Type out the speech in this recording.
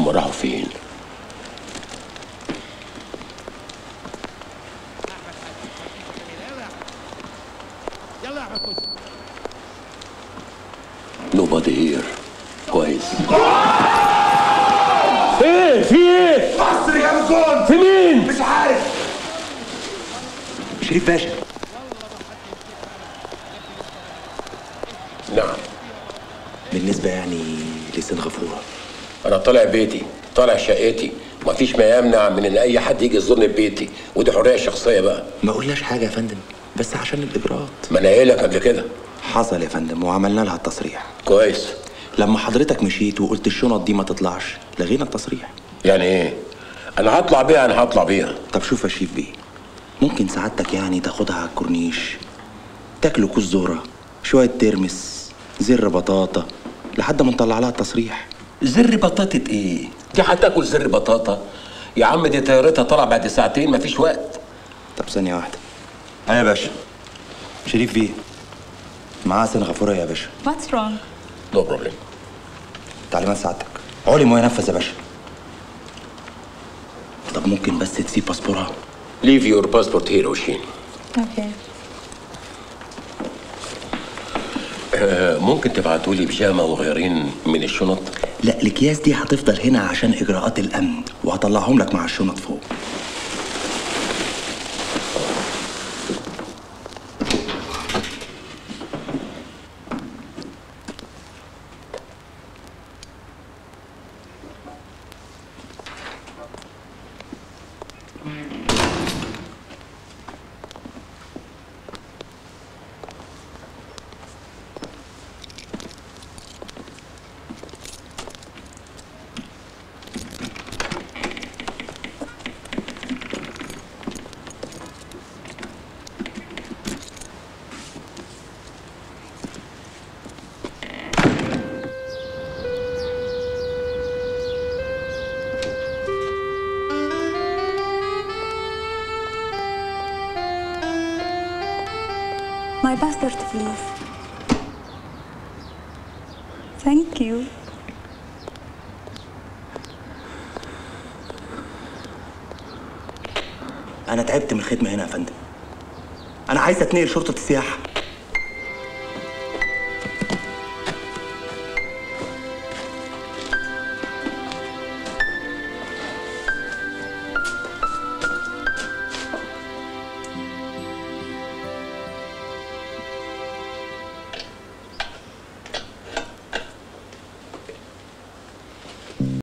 هم راحوا فين nobody here كويس ايه في ايه مصر يا جون في مين مش عارف شريف باشا نعم بالنسبة يعني لسنغافورة انا طالع بيتي طالع شقتي مفيش ما يمنع من ان اي حد يجي يزورني ببيتي ودي حريه شخصيه بقى ما قلناش حاجة يا فندم بس عشان الإجراءات ما انا قايل لك قبل كده حصل يا فندم وعملنا لها التصريح كويس لما حضرتك مشيت وقلت الشنط دي ما تطلعش لغينا التصريح يعني ايه انا هطلع بيها انا هطلع بيها طب شوف يا شريف بيه ممكن سعادتك يعني تاخدها على الكورنيش تاكلوا كوز ذرة شوية ترمس زر بطاطا لحد ما نطلع لها التصريح زر بطاطة ايه دي هتاكل زر بطاطا يا عم دي طيارتها طالعه بعد ساعتين مفيش وقت طب ثانية واحدة أنا يا باشا شريف بيه معاه سنغافورة يا باشا What's wrong? نو بروبلم تعليمات سعادتك علم وينفذ يا باشا طب ممكن بس تسيب باسبورها ليف يور باسبورت هير وشين Okay. ممكن تبعتوا لي بيجامه وغيرين من الشنط لا الأكياس دي هتفضل هنا عشان إجراءات الأمن وهطلعهم لك مع الشنط فوق My passport, please. Thank you. أنا تعبت من الخدمة هنا يا فندم أنا عايز أتنقل شرطة السياحة